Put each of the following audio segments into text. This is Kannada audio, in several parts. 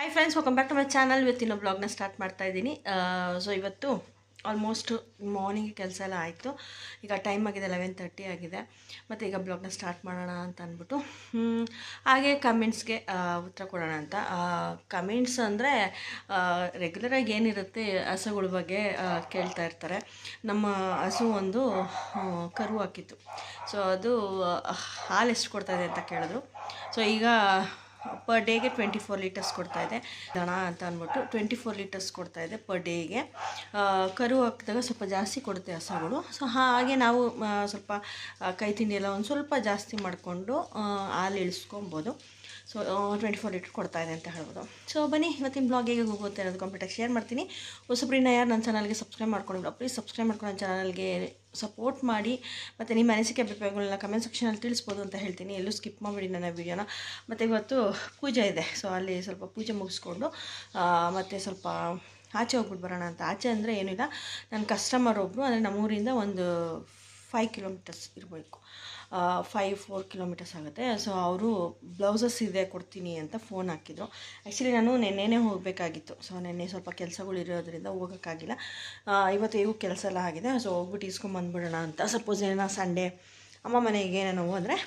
hi friends welcome back to my channel ಇವತ್ತಿನ ಬ್ಲಾಗ್ನ ಸ್ಟಾರ್ಟ್ ಮಾಡ್ತಾ ಇದ್ದೀನಿ ಸೊ ಇವತ್ತು ಆಲ್ಮೋಸ್ಟ್ ಮಾರ್ನಿಂಗ್ ಕೆಲಸ ಎಲ್ಲ ಆಯಿತು ಈಗ ಟೈಮ್ ಆಗಿದೆ ಲೆವೆನ್ ತರ್ಟಿ ಆಗಿದೆ ಮತ್ತು ಈಗ ಬ್ಲಾಗ್ನ ಸ್ಟಾರ್ಟ್ ಮಾಡೋಣ ಅಂತ ಅಂದ್ಬಿಟ್ಟು ಹ್ಮ್, ಹಾಗೆ ಕಮೆಂಟ್ಸ್ಗೆ ಉತ್ತರ ಕೊಡೋಣ ಅಂತ ಕಮೆಂಟ್ಸ್ ಅಂದರೆ ರೆಗ್ಯುಲರಾಗಿ ಏನಿರುತ್ತೆ ಹಸುಗಳ ಬಗ್ಗೆ ಆ, ಕೇಳ್ತಾ ಇರ್ತಾರೆ ನಮ್ಮ ಹಸು ಒಂದು ಆ, ಕರು ಹಾಕಿತ್ತು ಸೊ ಅದು ಆ, ಹಾಲು ಎಷ್ಟು ಕೊಡ್ತಾ ಇದೆ ಅಂತ ಕೇಳಿದ್ರು ಸೊ ಈಗ ಪರ್ ಡೇಗೆ ಟ್ವೆಂಟಿ ಫೋರ್ ಲೀಟರ್ಸ್ ಕೊಡ್ತಾ ಇದೆ ದನ ಅಂತ ಅಂದ್ಬಿಟ್ಟು ಟ್ವೆಂಟಿ ಫೋರ್ ಲೀಟರ್ಸ್ ಕೊಡ್ತಾ ಇದೆ ಪರ್ ಡೇಗೆ ಕರು ಹಾಕಿದಾಗ ಸ್ವಲ್ಪ ಜಾಸ್ತಿ ಕೊಡುತ್ತೆ ಹಸುಗಳು ಸೊ ಹಾಗೆ ನಾವು ಆ, ಸ್ವಲ್ಪ ಆ, ಕೈ ತಿಂಡಿ ಎಲ್ಲ ಒಂದು ಸ್ವಲ್ಪ ಜಾಸ್ತಿ ಮಾಡಿಕೊಂಡು ಹಾಲು ಇಳಿಸ್ಕೊಬೋದು ಸೊ ಟ್ವೆಂಟಿ ಫೋರ್ ಲೀಟ್ರ್ ಕೊಡ್ತಾ ಇದೆ ಅಂತ ಹೇಳ್ಬೋದು ಸೊ ಬನ್ನಿ ಇವತ್ತಿನ ಬ್ಲಾಗ್ ಹೇಗೆ ಹೋಗುತ್ತೆ ಅನ್ನೋದು ಕಂಪ್ಲೀಟಾಗಿ ಶೇರ್ ಮಾಡ್ತೀನಿ ಹೊಸಬ್ರಿನ ಯಾರು ನನ್ನ ಚಾನಲ್ಗೆ ಸಬ್ಸ್ಕ್ರೈಬ್ ಮಾಡ್ಕೊಂಡಿಲ್ಲ ಪ್ಲೀಸ್ ಸಬ್ಸ್ಕ್ರೈಬ್ ಮಾಡ್ಕೊಂಡು ನನ್ನ ಚಾನಲ್ಗೆ ಸಪೋರ್ಟ್ ಮಾಡಿ ಮತ್ತು ನಿಮ್ಮ ಅನಿಸಿಕೆ ಅಭಿಪ್ರಾಯಗಳನ್ನ ಕಮೆಂಟ್ ಸೆಕ್ಷನಲ್ಲಿ ತಿಳಿಸ್ಬೋದು ಅಂತ ಹೇಳ್ತೀನಿ ಎಲ್ಲೂ ಸ್ಕಿಪ್ ಮಾಡಿಬಿಡಿ ನನ್ನ ವೀಡಿಯೋನ ಮತ್ತು ಇವತ್ತು ಪೂಜೆ ಇದೆ ಸೊ ಅಲ್ಲಿ ಸ್ವಲ್ಪ ಪೂಜೆ ಮುಗಿಸ್ಕೊಂಡು ಮತ್ತು ಸ್ವಲ್ಪ ಆಚೆ ಹೋಗ್ಬಿಟ್ಟು ಬರೋಣ ಅಂತ ಆಚೆ ಅಂದರೆ ಏನಿಲ್ಲ ನನ್ನ ಕಸ್ಟಮರ್ ಒಬ್ಬರು ಅಂದರೆ ನಮ್ಮೂರಿಂದ ಒಂದು ಫೈವ್ ಕಿಲೋಮೀಟರ್ಸ್ ಇರಬೇಕು ಫೈವ್ ಫೋರ್ ಕಿಲೋಮೀಟರ್ಸ್ ಆಗುತ್ತೆ ಸೊ ಅವರು ಬ್ಲೌಸಸ್ ಇದೆ ಕೊಡ್ತೀನಿ ಅಂತ ಫೋನ್ ಹಾಕಿದ್ರು ಆ್ಯಕ್ಚುಲಿ ನಾನು ನೆನ್ನೆನೇ ಹೋಗಬೇಕಾಗಿತ್ತು ಸೊ ನೆನ್ನೆ ಸ್ವಲ್ಪ ಕೆಲಸಗಳು ಇರೋದ್ರಿಂದ ಹೋಗೋಕ್ಕಾಗಿಲ್ಲ ಆ, ಇವತ್ತು ಹೇಗೂ ಕೆಲಸ ಎಲ್ಲ ಆಗಿದೆ ಸೊ ಹೋಗ್ಬಿಟ್ಟು ಇಸ್ಕೊಂಬಂದ್ಬಿಡೋಣ ಅಂತ ಸಪೋಸ್ ಏನೋ ಸಂಡೇ ಅಮ್ಮ ಮನೆಗೆ ನಾನು ಹೋದರೆ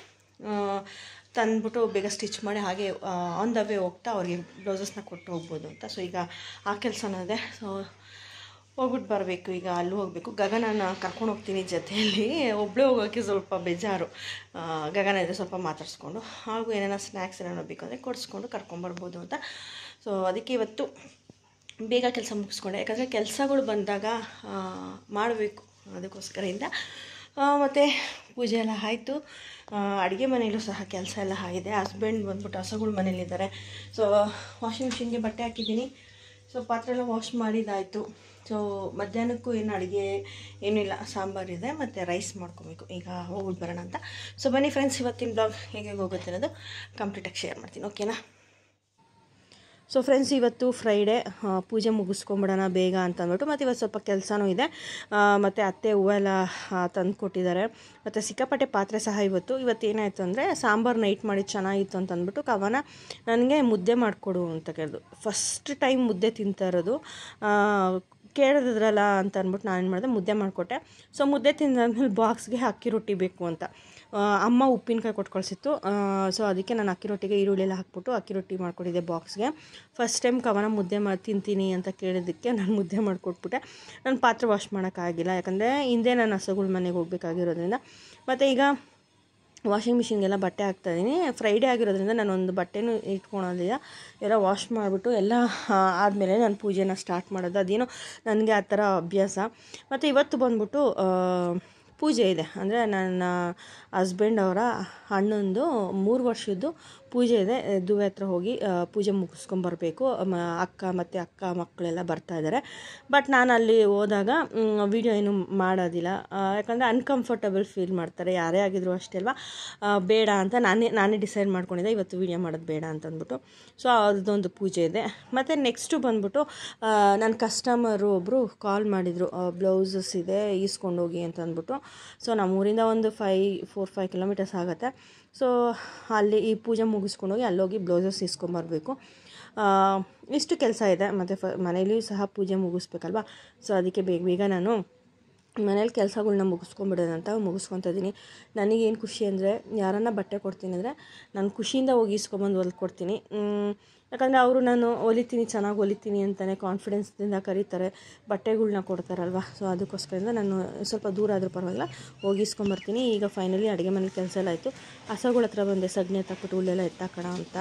ತಂದ್ಬಿಟ್ಟು ಬೇಗ ಸ್ಟಿಚ್ ಮಾಡಿ ಹಾಗೆ ಆನ್ ದ ವೇ ಹೋಗ್ತಾ ಅವ್ರಿಗೆ ಬ್ಲೌಸಸ್ನ ಕೊಟ್ಟು ಹೋಗ್ಬೋದು ಅಂತ ಸೊ ಈಗ ಆ ಕೆಲಸನೂ ಇದೆ ಸೊ ಹೋಗ್ಬಿಟ್ಟು ಬರಬೇಕು ಈಗ ಅಲ್ಲಿ ಹೋಗಬೇಕು ಗಗನನ ಕರ್ಕೊಂಡು ಹೋಗ್ತೀನಿ ಜೊತೆಯಲ್ಲಿ ಒಬ್ಬಳೇ ಹೋಗೋಕ್ಕೆ ಸ್ವಲ್ಪ ಬೇಜಾರು ಆ, ಗಗನ ಇದೆ ಸ್ವಲ್ಪ ಮಾತಾಡಿಸ್ಕೊಂಡು ಹಾಗೂ ಏನೇನೋ ಸ್ನ್ಯಾಕ್ಸ್ ಏನೇನೋ ಬೇಕು ಅಂದರೆ ಕೊಡಿಸ್ಕೊಂಡು ಕರ್ಕೊಂಬರ್ಬೋದು ಅಂತ ಸೊ ಅದಕ್ಕೆ ಇವತ್ತು ಬೇಗ ಕೆಲಸ ಮುಗಿಸ್ಕೊಂಡೆ ಯಾಕಂದರೆ ಕೆಲಸಗಳು ಬಂದಾಗ ಮಾಡಬೇಕು ಅದಕ್ಕೋಸ್ಕರದಿಂದ ಮತ್ತು ಪೂಜೆ ಎಲ್ಲ ಆಯಿತು ಅಡುಗೆ ಮನೆಯಲ್ಲೂ ಸಹ ಕೆಲಸ ಎಲ್ಲ ಆಗಿದೆ ಹಸ್ಬೆಂಡ್ ಬಂದ್ಬಿಟ್ಟು ಹಸುಗಳು ಮನೇಲಿದ್ದಾರೆ ಸೊ ವಾಷಿಂಗ್ ಮಿಷಿನ್ಗೆ ಬಟ್ಟೆ ಹಾಕಿದ್ದೀನಿ ಸೊ ಪಾತ್ರೆ ಎಲ್ಲ ವಾಶ್ ಮಾಡಿದ್ದಾಯಿತು ಸೊ ಮಧ್ಯಾಹ್ನಕ್ಕೂ ಏನು ಅಡುಗೆ ಏನಿಲ್ಲ ಸಾಂಬಾರಿದೆ ಮತ್ತು ರೈಸ್ ಮಾಡ್ಕೊಬೇಕು ಈಗ ಹೋಗ್ಬಿಟ್ಟು ಬರೋಣ ಅಂತ ಸೊ ಬನ್ನಿ ಫ್ರೆಂಡ್ಸ್ ಇವತ್ತಿನ ಬ್ಲಾಗ್ ಹೇಗೆ ಹೋಗುತ್ತೆ ಅನ್ನೋದು ಕಂಪ್ಲೀಟಾಗಿ ಶೇರ್ ಮಾಡ್ತೀನಿ ಓಕೆನಾ ಸೊ ಫ್ರೆಂಡ್ಸ್ ಇವತ್ತು ಫ್ರೈಡೇ ಪೂಜೆ ಮುಗಿಸ್ಕೊಂಬಿಡೋಣ ಬೇಗ ಅಂತ ಅಂದ್ಬಿಟ್ಟು ಮತ್ತು ಇವತ್ತು ಸ್ವಲ್ಪ ಕೆಲಸನೂ ಇದೆ ಮತ್ತು ಅತ್ತೆ ಹೂವು ಎಲ್ಲ ತಂದು ಕೊಟ್ಟಿದ್ದಾರೆ ಮತ್ತು ಸಿಕ್ಕಾಪಟ್ಟೆ ಪಾತ್ರೆ ಸಹ ಇವತ್ತು ಇವತ್ತು ಏನಾಯಿತು ಅಂದರೆ ಸಾಂಬಾರು ನೈಟ್ ಮಾಡಿ ಚೆನ್ನಾಗಿತ್ತು ಅಂತ ಅಂದ್ಬಿಟ್ಟು ಕವನ ನನಗೆ ಮುದ್ದೆ ಮಾಡಿಕೊಡು ಅಂತ ಕೇಳಿದ್ರು ಫಸ್ಟ್ ಟೈಮ್ ಮುದ್ದೆ ತಿಂತಾ ಇರೋದು ಆ, ಕೇಳಿದ್ರಲ್ಲ ಅಂತ ಅಂದ್ಬಿಟ್ಟು ನಾನು ಏನು ಮಾಡಿದೆ ಮುದ್ದೆ ಮಾಡಿಕೊಟ್ಟೆ ಸೊ ಮುದ್ದೆ ತಿಂದಾದ್ಮೇಲೆ ಬಾಕ್ಸ್ಗೆ ಅಕ್ಕಿ ರೊಟ್ಟಿ ಬೇಕು ಅಂತ ಆ, ಅಮ್ಮ ಉಪ್ಪಿನಕಾಯಿ ಕೊಟ್ಟು ಕಳಿಸಿತ್ತು ಸೊ ಅದಕ್ಕೆ ನಾನು ಅಕ್ಕಿ ರೊಟ್ಟಿಗೆ ಈರುಳ್ಳಿ ಎಲ್ಲ ಹಾಕ್ಬಿಟ್ಟು ಅಕ್ಕಿ ರೊಟ್ಟಿ ಮಾಡ್ಕೊಟ್ಟಿದ್ದೆ ಬಾಕ್ಸ್ಗೆ ಫಸ್ಟ್ ಟೈಮ್ ಕವನ ಮುದ್ದೆ ಮಾಡಿ ತಿಂತೀನಿ ಅಂತ ಕೇಳಿದ್ದಕ್ಕೆ ನಾನು ಮುದ್ದೆ ಮಾಡಿಕೊಟ್ಬಿಟ್ಟೆ ನಾನು ಪಾತ್ರೆ ವಾಶ್ ಮಾಡೋಕ್ಕಾಗಿಲ್ಲ ಯಾಕಂದರೆ ಹಿಂದೆ ನಾನು ಹಸುಗಳ ಮನೆಗೆ ಹೋಗ್ಬೇಕಾಗಿರೋದ್ರಿಂದ ಮತ್ತು ಈಗ ವಾಷಿಂಗ್ ಮಿಷಿನ್ಗೆಲ್ಲ ಬಟ್ಟೆ ಹಾಕ್ತಾಯಿದ್ದೀನಿ ಫ್ರೈಡೇ ಆಗಿರೋದ್ರಿಂದ ನಾನು ಒಂದು ಬಟ್ಟೆನೂ ಇಟ್ಕೊಳೋದಿಲ್ಲ ಎಲ್ಲ ವಾಶ್ ಮಾಡಿಬಿಟ್ಟು ಎಲ್ಲ ಆದಮೇಲೆ ನಾನು ಪೂಜೆನ ಸ್ಟಾರ್ಟ್ ಮಾಡೋದು ಅದೇನೋ ನನಗೆ ಆ ಥರ ಅಭ್ಯಾಸ ಮತ್ತು ಇವತ್ತು ಬಂದ್ಬಿಟ್ಟು ಆ, ಪೂಜೆ ಇದೆ ಅಂದರೆ ನನ್ನ ಹಸ್ಬೆಂಡ್ ಅವರ ಅಣ್ಣಂದು ಮೂರು ವರ್ಷದ್ದು ಪೂಜೆ ಇದೆ ದುವೆ ಹತ್ರ ಹೋಗಿ ಆ, ಪೂಜೆ ಮುಗಿಸ್ಕೊಂಬರ್ಬೇಕು ಮ ಅಕ್ಕ ಮತ್ತು ಅಕ್ಕ ಮಕ್ಕಳೆಲ್ಲ ಬರ್ತಾ ಇದ್ದಾರೆ ಬಟ್ ನಾನು ಅಲ್ಲಿ ಹೋದಾಗ ವಿಡಿಯೋ ಏನು ಮಾಡೋದಿಲ್ಲ ಆ, ಯಾಕಂದರೆ ಅನ್ಕಂಫರ್ಟಬಲ್ ಫೀಲ್ ಮಾಡ್ತಾರೆ ಯಾರೇ ಆಗಿದ್ರು ಅಷ್ಟೇ ಅಲ್ವಾ ಆ, ಬೇಡ ಅಂತ ನಾನೇ ನಾನೇ ಡಿಸೈಡ್ ಮಾಡ್ಕೊಂಡಿದ್ದೆ ಇವತ್ತು ವಿಡಿಯೋ ಮಾಡೋದು ಬೇಡ ಅಂತ ಅಂದ್ಬಿಟ್ಟು ಸೊ ಅದೊಂದು ಪೂಜೆ ಇದೆ ಮತ್ತು ನೆಕ್ಸ್ಟು ಬಂದ್ಬಿಟ್ಟು ಆ, ನನ್ನ ಕಸ್ಟಮರು ಒಬ್ಬರು ಕಾಲ್ ಮಾಡಿದರು ಬ್ಲೌಸಸ್ ಇದೆ ಈಸ್ಕೊಂಡು ಹೋಗಿ ಅಂತ ಅಂದ್ಬಿಟ್ಟು ಸೊ ನಮ್ಮೂರಿಂದ ಒಂದು ಫೈ ಫೋರ್ ಫೈವ್ ಕಿಲೋಮೀಟರ್ಸ್ ಆಗುತ್ತೆ ಸೊ ಅಲ್ಲಿ ಈ ಪೂಜೆ ಮುಗಿಸ್ಕೊಂಡು ಹೋಗಿ ಅಲ್ಲೋಗಿ ಬ್ಲೌಸಸ್ ಇಸ್ಕೊಂಬರ್ಬೇಕು ಆ, ಇಷ್ಟು ಕೆಲಸ ಇದೆ ಮತ್ತು ಫ ಮನೇಲಿಯೂ ಸಹ ಪೂಜೆ ಮುಗಿಸ್ಬೇಕಲ್ವಾ ಸೊ ಅದಕ್ಕೆ ಬೇಗ ಬೇಗ ನಾನು ಮನೇಲಿ ಕೆಲಸಗಳ್ನ ಮುಗಿಸ್ಕೊಂಬಿಡೋಣ ಅಂತ ಮುಗಿಸ್ಕೊತ ಇದ್ದೀನಿ ನನಗೇನು ಖುಷಿ ಅಂದರೆ ಯಾರನ್ನ ಬಟ್ಟೆ ಕೊಡ್ತೀನಿ ಅಂದರೆ ನಾನು ಖುಷಿಯಿಂದ ಹೋಗಿ ಇಸ್ಕೊಂಬಂದು ಹೊಲ್ಕೊಡ್ತೀನಿ ಯಾಕಂದರೆ ಅವರು ನಾನು ಹೊಲಿತೀನಿ ಚೆನ್ನಾಗಿ ಹೊಲಿತೀನಿ ಅಂತಲೇ ಕಾನ್ಫಿಡೆನ್ಸ್ದಿಂದ ಕರೀತಾರೆ ಬಟ್ಟೆಗಳ್ನ ಕೊಡ್ತಾರಲ್ವ ಸೊ ಅದಕ್ಕೋಸ್ಕರದಿಂದ ನಾನು ಸ್ವಲ್ಪ ದೂರ ಆದರೂ ಪರವಾಗಿಲ್ಲ ಹೋಗಿ ಇಸ್ಕೊಂಬರ್ತೀನಿ ಈಗ ಫೈನಲಿ ಅಡುಗೆ ಮನೇಲಿ ಕೆಲಸ ಎಲ್ಲ ಆಯಿತು ಹಸಗಳ ಹತ್ರ ಬಂದೆ ಸಗಣಿ ಎತ್ತಾಕ್ಬಿಟ್ಟು ಹುಲ್ಲೆಲ್ಲ ಎತ್ತಾಕೋಣ ಅಂತ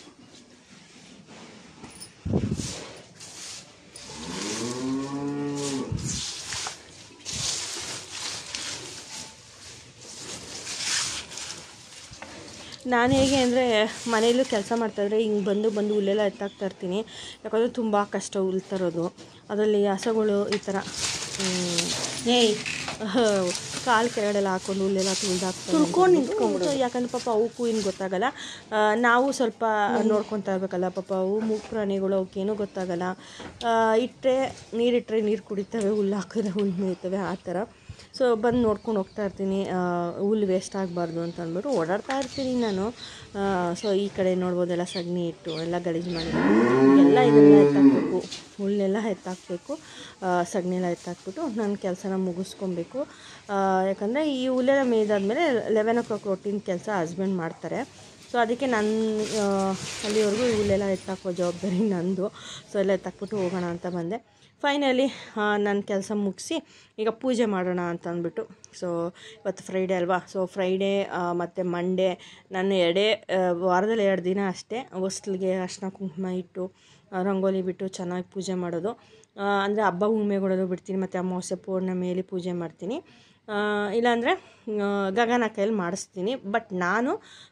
ನಾನು ಹೇಗೆ ಅಂದರೆ ಮನೆಯಲ್ಲೂ ಕೆಲಸ ಮಾಡ್ತಾಯಿದ್ರೆ ಹಿಂಗೆ ಬಂದು ಬಂದು ಹುಲ್ಲೆಲ್ಲ ಎತ್ತಾಕ್ತಾ ಇರ್ತೀನಿ ಯಾಕಂದರೆ ತುಂಬ ಕಷ್ಟ ಹುಲ್ ತರೋದು ಅದರಲ್ಲಿ ಹಸಗಳು ಈ ಥರ ಹ್ಮ್, ಏಯ್ ಕಾಲು ಕೆಳಗಡೆಲ್ಲ ಹಾಕೊಂಡು ಹುಲ್ಲೆಲ್ಲ ತುಳ್ದಾಕ್ತಾರೆ ತುಳ್ಕೊಂಡು ನಿಂತ್ಕೊಂಡ್ಬಿಡು ಯಾಕಂದ್ರೆ ಪಾಪ ಅವಕ್ಕೂ ಏನು ಗೊತ್ತಾಗಲ್ಲ ಆ, ನಾವು ಸ್ವಲ್ಪ ನೋಡ್ಕೊತಾ ಇರ್ಬೇಕಲ್ಲ ಪಾಪ ಅವು ಮೂಕ್ ಪ್ರಾಣಿಗಳು ಅವಕ್ಕೇನೂ ಗೊತ್ತಾಗಲ್ಲ ಇಟ್ಟರೆ ನೀರಿಟ್ಟರೆ ನೀರು ಕುಡಿತವೆ ಹುಲ್ಲು ಹಾಕಿದ್ರೆ ಹುಲ್ಲು ಮೇಯ್ತವೆ ಆ ಥರ ಸೊ ಬಂದು ನೋಡ್ಕೊಂಡು ಹೋಗ್ತಾ ಇರ್ತೀನಿ ಆ, ಹುಲ್ಲು ವೇಸ್ಟ್ ಆಗಬಾರ್ದು ಅಂತ ಅಂದ್ಬಿಟ್ಟು ಓಡಾಡ್ತಾ ಇರ್ತೀನಿ ನಾನು ಸೊ ಈ ಕಡೆ ನೋಡ್ಬೋದೆಲ್ಲ ಸಗಣಿ ಇಟ್ಟು ಎಲ್ಲ ಗಲೀಜು ಮಾಡಿ ಎಲ್ಲ ಇದೆಲ್ಲ ಎತ್ತಾಕಬೇಕು ಹುಲ್ಲೆಲ್ಲ ಎತ್ತಾಕಬೇಕು ಸಗಣಿ ಎಲ್ಲ ಎತ್ತಾಕ್ಬಿಟ್ಟು ನನ್ನ ಕೆಲಸನ ಮುಗಿಸ್ಕೊಬೇಕು ಆ, ಯಾಕಂದರೆ ಈ ಹುಲ್ಲೆಲ್ಲ ಮೇಯ್ದಾದ್ಮೇಲೆ ಲೆವೆನ್ ಓ ಕ್ಲಾಕ್ ರೊಟ್ಟಿನ ಕೆಲಸ ಹಸ್ಬೆಂಡ್ ಮಾಡ್ತಾರೆ ಸೊ ಅದಕ್ಕೆ ನನ್ನ ಆ, ಅಲ್ಲಿವರೆಗೂ ಇಲ್ಲೆಲ್ಲ ಎತ್ತಾಕೋ ಜವಾಬ್ದಾರಿ ನಂದು ಸೊ ಎಲ್ಲ ಎತ್ತಾಕ್ಬಿಟ್ಟು ಹೋಗೋಣ ಅಂತ ಬಂದೆ ಫೈನಲಿ ನನ್ನ ಕೆಲಸ ಮುಗಿಸಿ ಈಗ ಪೂಜೆ ಮಾಡೋಣ ಅಂತ ಅಂದ್ಬಿಟ್ಟು ಸೊ ಇವತ್ತು ಫ್ರೈಡೇ ಅಲ್ವಾ ಸೊ ಫ್ರೈಡೇ ಮತ್ತು ಮಂಡೇ ನನ್ನ ಎರಡೇ ಆ, ವಾರದಲ್ಲಿ ಎರಡು ದಿನ ಅಷ್ಟೇ ಹೊಸ್ಲಿಗೆ ಅರ್ಶಿನ ಕುಂಕುಮ ಇಟ್ಟು ಆ, ರಂಗೋಲಿ ಬಿಟ್ಟು ಚೆನ್ನಾಗಿ ಪೂಜೆ ಮಾಡೋದು ಅಂದರೆ ಹಬ್ಬ ಹುಣ್ಮೆಗಳಲ್ಲೂ ಬಿಡ್ತೀನಿ ಮತ್ತು ಅಮಾವಾಸ್ಯೆ ಪೂರ್ಣಿಮೆಯಲ್ಲಿ ಪೂಜೆ ಮಾಡ್ತೀನಿ ಆ, ಇಲ್ಲಾಂದರೆ ಆ, ಗಗನ ಕೈಯಲ್ಲಿ ಮಾಡಿಸ್ತೀನಿ ಬಟ್ ನಾನು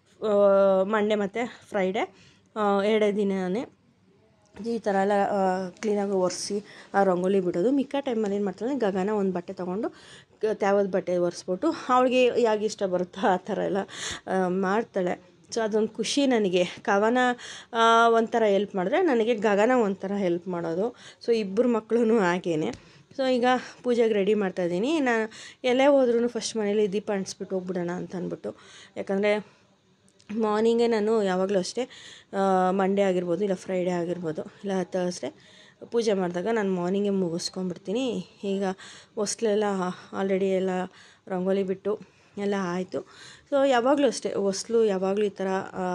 ಮಂಡೇ ಮತ್ತು ಫ್ರೈಡೇ ಎರಡೇ ದಿನವೇ ಈ ಥರ ಎಲ್ಲ ಕ್ಲೀನಾಗಿ ಒರೆಸಿ ಆ ರಂಗೋಲಿ ಬಿಡೋದು ಮಿಕ್ಕ ಟೈಮಲ್ಲಿ ಏನು ಮಾಡ್ತಾಳೆ ಗಗನ ಒಂದು ಬಟ್ಟೆ ತೊಗೊಂಡು ತ್ಯಾವದ ಬಟ್ಟೆ ಒರೆಸ್ಬಿಟ್ಟು ಅವಳಿಗೆ ಯಾಕೆ ಇಷ್ಟ ಬರುತ್ತೋ ಆ ಥರ ಎಲ್ಲ ಆ, ಮಾಡ್ತಾಳೆ ಸೊ ಅದೊಂದು ಖುಷಿ ನನಗೆ ಕವನ ಆ, ಒಂಥರ ಹೆಲ್ಪ್ ಮಾಡಿದ್ರೆ ನನಗೆ ಗಗನ ಒಂಥರ ಹೆಲ್ಪ್ ಮಾಡೋದು ಸೊ ಇಬ್ಬರು ಮಕ್ಕಳು ಹಾಗೇನೆ ಸೊ ಈಗ ಪೂಜೆಗೆ ರೆಡಿ ಮಾಡ್ತಾಯಿದ್ದೀನಿ ನಾನು ಎಲ್ಲೇ ಹೋದ್ರೂ ಫಸ್ಟ್ ಮನೇಲಿ ದೀಪ ಅಂಟಿಸ್ಬಿಟ್ಟು ಹೋಗ್ಬಿಡೋಣ ಅಂತ ಅಂದ್ಬಿಟ್ಟು ಯಾಕಂದರೆ ಮಾರ್ನಿಂಗೇ ನಾನು ಯಾವಾಗಲೂ ಅಷ್ಟೇ ಮಂಡೇ ಆಗಿರ್ಬೋದು ಇಲ್ಲ ಫ್ರೈಡೇ ಆಗಿರ್ಬೋದು ಇಲ್ಲ ತರ್ಸ್ಡೇ ಪೂಜೆ ಮಾಡಿದಾಗ ನಾನು ಮಾರ್ನಿಂಗೇ ಮುಗಿಸ್ಕೊಂಡ್ಬಿಡ್ತೀನಿ ಈಗ ಹೊಸ್ಲೆಲ್ಲ ಆಲ್ರೆಡಿ ಎಲ್ಲ ರಂಗೋಲಿ ಬಿಟ್ಟು ಎಲ್ಲ ಆಯಿತು ಸೊ ಯಾವಾಗಲೂ ಅಷ್ಟೇ ಹೊಸ್ಲು ಯಾವಾಗಲೂ ಈ ಥರ ಆ,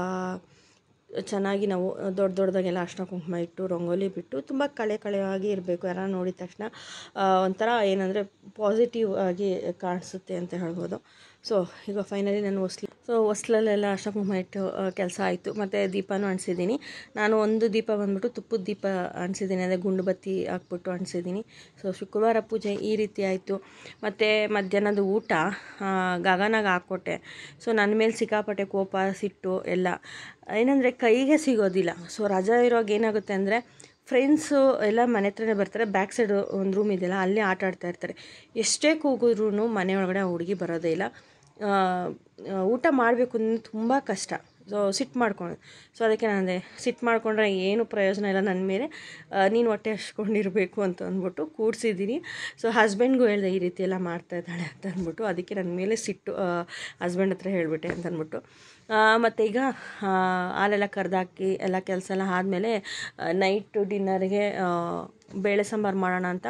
ಚೆನ್ನಾಗಿ ನಾವು ದೊಡ್ಡ ದೊಡ್ಡದಾಗೆಲ್ಲ ಅರ್ಶಿನ ಕುಂಕುಮ ಇಟ್ಟು ರಂಗೋಲಿ ಬಿಟ್ಟು ತುಂಬ ಕಳೆ ಕಳೆಯಾಗಿ ಇರಬೇಕು ಯಾರು ನೋಡಿದ ತಕ್ಷಣ ಆ, ಒಂಥರ ಏನಂದರೆ ಪಾಸಿಟಿವ್ ಆಗಿ ಕಾಣಿಸುತ್ತೆ ಅಂತ ಹೇಳ್ಬೋದು ಸೊ ಈಗ ಫೈನಲಿ ನಾನು ಹೊಸ್ಲು ಸೊ ಹೊಸ್ಲಲ್ಲೆಲ್ಲ ಅರ್ಶಿನ ಕುಂಕುಮ ಇಟ್ಟು ಕೆಲಸ ಆಯಿತು ಮತ್ತು ದೀಪನೂ ಅಂಟಿಸಿದ್ದೀನಿ ನಾನು ಒಂದು ದೀಪ ಬಂದ್ಬಿಟ್ಟು ತುಪ್ಪದ ದೀಪ ಅಂಟಿಸಿದ್ದೀನಿ ಅದೇ ಗುಂಡು ಬತ್ತಿ ಹಾಕ್ಬಿಟ್ಟು ಅಂಟಿಸಿದ್ದೀನಿ ಸೊ ಶುಕ್ರವಾರ ಪೂಜೆ ಈ ರೀತಿ ಆಯಿತು ಮತ್ತು ಮಧ್ಯಾಹ್ನದ ಊಟ ಆ, ಗಗನಾಗ ಹಾಕ್ಕೊಟ್ಟೆ ಸೊ ನನ್ನ ಮೇಲೆ ಸಿಕ್ಕಾಪಟ್ಟೆ ಕೋಪ ಸಿಟ್ಟು ಎಲ್ಲ ಏನಂದರೆ ಕೈಗೆ ಸಿಗೋದಿಲ್ಲ ಸೊ ರಜಾ ಇರೋವಾಗ ಏನಾಗುತ್ತೆ ಅಂದರೆ ಫ್ರೆಂಡ್ಸು ಎಲ್ಲ ಮನೆ ಹತ್ರನೇ ಬರ್ತಾರೆ ಬ್ಯಾಕ್ ಸೈಡ್ ಒಂದು ರೂಮ್ ಇದೆಯಲ್ಲ ಅಲ್ಲೇ ಆಟ ಆಡ್ತಾ ಇರ್ತಾರೆ ಎಷ್ಟೇ ಕೂಗಿದ್ರೂ ಮನೆ ಒಳಗಡೆ ಆ ಹುಡುಗಿ ಬರೋದೇ ಇಲ್ಲ ಆ, ಆ, ಊಟ ಮಾಡಬೇಕು ಅಂದರೆ ತುಂಬ ಕಷ್ಟ ಸೊ ಸಿಟ್ಟು ಮಾಡ್ಕೊಂಡು ಸೊ ಅದಕ್ಕೆ ನಾನು ಅಂದೆ ಸಿಟ್ಟು ಮಾಡ್ಕೊಂಡ್ರೆ ಏನು ಪ್ರಯೋಜನ ಇಲ್ಲ ನನ್ನ ಮೇಲೆ ಆ, ನೀನು ಹೊಟ್ಟೆ ಹಚ್ಕೊಂಡಿರಬೇಕು ಅಂತ ಅಂದ್ಬಿಟ್ಟು ಕೂಡಿಸಿದ್ದೀನಿ ಸೊ ಹಸ್ಬೆಂಡ್ಗೂ ಹೇಳಿದೆ ಈ ರೀತಿ ಎಲ್ಲ ಮಾಡ್ತಾ ಇದ್ದಾಳೆ ಅಂತ ಅಂದ್ಬಿಟ್ಟು ಅದಕ್ಕೆ ನನ್ನ ಮೇಲೆ ಸಿಟ್ಟು ಹಸ್ಬೆಂಡ್ ಹತ್ರ ಹೇಳಿಬಿಟ್ಟೆ ಅಂತ ಅಂದ್ಬಿಟ್ಟು ಮತ್ತು ಈಗ ಆ, ಹಾಲೆಲ್ಲ ಕರೆದಾಕಿ ಎಲ್ಲ ಕೆಲಸ ಎಲ್ಲ ಆದಮೇಲೆ ನೈಟು ಡಿನ್ನರ್ಗೆ ಬೇಳೆ ಸಾಂಬಾರು ಮಾಡೋಣ ಅಂತ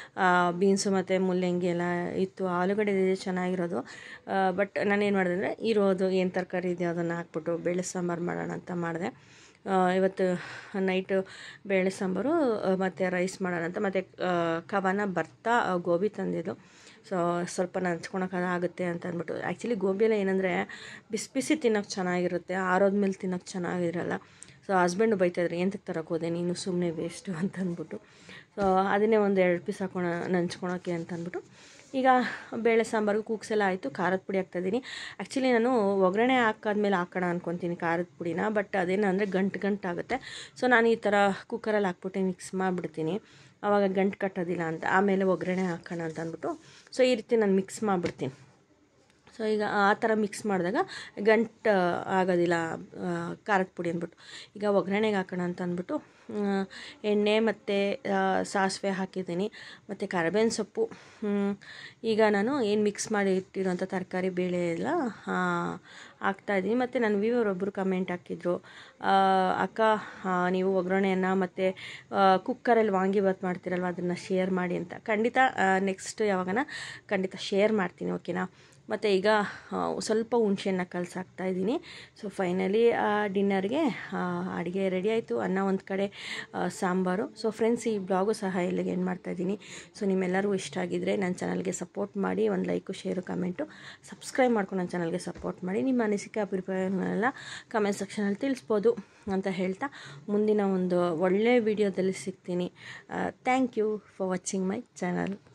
ಬೀನ್ಸು ಮತ್ತು ಮುಲ್ಲಂಗಿ ಎಲ್ಲ ಇತ್ತು ಆಲೂಗಡ್ಡೆ ಇದೆ ಚೆನ್ನಾಗಿರೋದು ಬಟ್ ನಾನೇನು ಮಾಡಿದೆ ಅಂದರೆ ಇರೋದು ಏನು ತರಕಾರಿ ಇದೆಯೋ ಅದನ್ನು ಹಾಕ್ಬಿಟ್ಟು ಬೇಳೆ ಸಾಂಬಾರು ಮಾಡೋಣ ಅಂತ ಮಾಡಿದೆ ಆ, ಇವತ್ತು ನೈಟು ಬೇಳೆ ಸಾಂಬಾರು ಮತ್ತು ರೈಸ್ ಮಾಡೋಣ ಅಂತ ಮತ್ತು ಕವನ ಬರ್ತಾ ಆ, ಗೋಬಿ ತಂದಿದ್ದು ಸೊ ಸ್ವಲ್ಪ ನಂಚ್ಕೊಳಕ್ಕೆ ಆಗುತ್ತೆ ಅಂತ ಅಂದ್ಬಿಟ್ಟು ಆ್ಯಕ್ಚುಲಿ ಗೋಬಿ ಎಲ್ಲ ಏನಂದರೆ ಬಿಸಿ ಬಿಸಿ ತಿನ್ನೋಕೆ ಚೆನ್ನಾಗಿರುತ್ತೆ ಆರೋದ್ಮೇಲೆ ತಿನ್ನೋಕೆ ಚೆನ್ನಾಗಿರಲ್ಲ ಸೊ ಹಸ್ಬೆಂಡು ಬೈತಾಯಿದ್ರು ಎಂತಕ್ಕೆ ತರಕ್ಕೆ ಹೋದೆ ನೀನು ಸುಮ್ಮನೆ ವೇಸ್ಟು ಅಂತ ಅಂದ್ಬಿಟ್ಟು ಸೊ ಅದನ್ನೇ ಒಂದು ಎರಡು ಪೀಸ್ ಹಾಕೋಣ ನಂಚ್ಕೊಳಕ್ಕೆ ಅಂತ ಅಂದ್ಬಿಟ್ಟು ಈಗ ಬೇಳೆ ಸಾಂಬಾರು ಕೂಗ್ಸೆಲ್ಲ ಆಯಿತು ಖಾರದ ಪುಡಿ ಹಾಕ್ತಾಯಿದ್ದೀನಿ ಆ್ಯಕ್ಚುಲಿ ನಾನು ಒಗ್ಗರಣೆ ಹಾಕಾದ್ಮೇಲೆ ಹಾಕೋಣ ಅಂದ್ಕೊತೀನಿ ಖಾರದ ಪುಡಿನ ಬಟ್ ಅದೇನಂದರೆ ಗಂಟು ಗಂಟು ಆಗುತ್ತೆ ಸೊ ನಾನು ಈ ಥರ ಕುಕ್ಕರಲ್ಲಿ ಹಾಕ್ಬಿಟ್ಟು ಮಿಕ್ಸ್ ಮಾಡಿಬಿಡ್ತೀನಿ ಆವಾಗ ಗಂಟು ಕಟ್ಟೋದಿಲ್ಲ ಅಂತ ಆಮೇಲೆ ಒಗ್ಗರಣೆ ಹಾಕೋಣ ಅಂತ ಅಂದ್ಬಿಟ್ಟು ಸೊ ಈ ರೀತಿ ನಾನು ಮಿಕ್ಸ್ ಮಾಡಿಬಿಡ್ತೀನಿ ಸೊ ಈಗ ಆ ಥರ ಮಿಕ್ಸ್ ಮಾಡಿದಾಗ ಗಂಟು ಆಗೋದಿಲ್ಲ ಆ, ಖಾರದ ಪುಡಿ ಅಂದ್ಬಿಟ್ಟು ಈಗ ಒಗ್ಗರಣೆಗೆ ಹಾಕೋಣ ಅಂತ ಅಂದ್ಬಿಟ್ಟು ಆ, ಎಣ್ಣೆ ಮತ್ತು ಸಾಸಿವೆ ಹಾಕಿದ್ದೀನಿ ಮತ್ತು ಕರಿಬೇವಿನ ಸೊಪ್ಪು ಹ್ಮ್, ಈಗ ನಾನು ಏನು ಮಿಕ್ಸ್ ಮಾಡಿ ಇಟ್ಟಿರೋಂಥ ತರಕಾರಿ ಬೇಳೆ ಎಲ್ಲ ಆ, ಹಾಕ್ತಾಯಿದ್ದೀನಿ ಮತ್ತು ನನ್ನ ವ್ಯೂವರ್ ಒಬ್ಬರು ಕಮೆಂಟ್ ಹಾಕಿದ್ರು ಆ, ಅಕ್ಕ ಆ, ನೀವು ಒಗ್ಗರಣೆಯನ್ನು ಮತ್ತು ಕುಕ್ಕರಲ್ಲಿ ವಾಂಗಿಬಾತ್ ಮಾಡ್ತೀರಲ್ವ ಅದನ್ನು ಶೇರ್ ಮಾಡಿ ಅಂತ ಖಂಡಿತ ನೆಕ್ಸ್ಟ್ ಯಾವಾಗನ ಖಂಡಿತ ಶೇರ್ ಮಾಡ್ತೀನಿ ಓಕೆನಾ ಮತ್ತು ಈಗ ಆ, ಸ್ವಲ್ಪ ಹುಣ್ಸೆಹಣ್ಣ ಕಲಸಾಕ್ತಾ ಇದ್ದೀನಿ ಸೊ ಫೈನಲಿ ಡಿನ್ನರ್ಗೆ ಅಡುಗೆ ರೆಡಿ ಆಯಿತು ಅನ್ನ ಒಂದು ಕಡೆ ಆ, ಸಾಂಬಾರು ಸೊ ಫ್ರೆಂಡ್ಸ್ ಈ ಬ್ಲಾಗು ಸಹ ಇಲ್ಲಿಗೆ ಏನು ಮಾಡ್ತಾಯಿದ್ದೀನಿ ಸೊ ನಿಮ್ಮೆಲ್ಲರಿಗೂ ಇಷ್ಟ ಆಗಿದ್ದರೆ ನನ್ನ ಚಾನಲ್ಗೆ ಸಪೋರ್ಟ್ ಮಾಡಿ ಒಂದು ಲೈಕು ಶೇರು ಕಮೆಂಟು ಸಬ್ಸ್ಕ್ರೈಬ್ ಮಾಡ್ಕೊಂಡು ನನ್ನ ಚಾನಲ್ಗೆ ಸಪೋರ್ಟ್ ಮಾಡಿ ನಿಮ್ಮ ಅನಿಸಿಕೆ ಅಭಿಪ್ರಾಯಗಳನ್ನೆಲ್ಲ ಕಮೆಂಟ್ ಸೆಕ್ಷನಲ್ಲಿ ತಿಳಿಸ್ಬೋದು ಅಂತ ಹೇಳ್ತಾ ಮುಂದಿನ ಒಂದು ಒಳ್ಳೆಯ ವಿಡಿಯೋದಲ್ಲಿ ಸಿಗ್ತೀನಿ thank you for watching my channel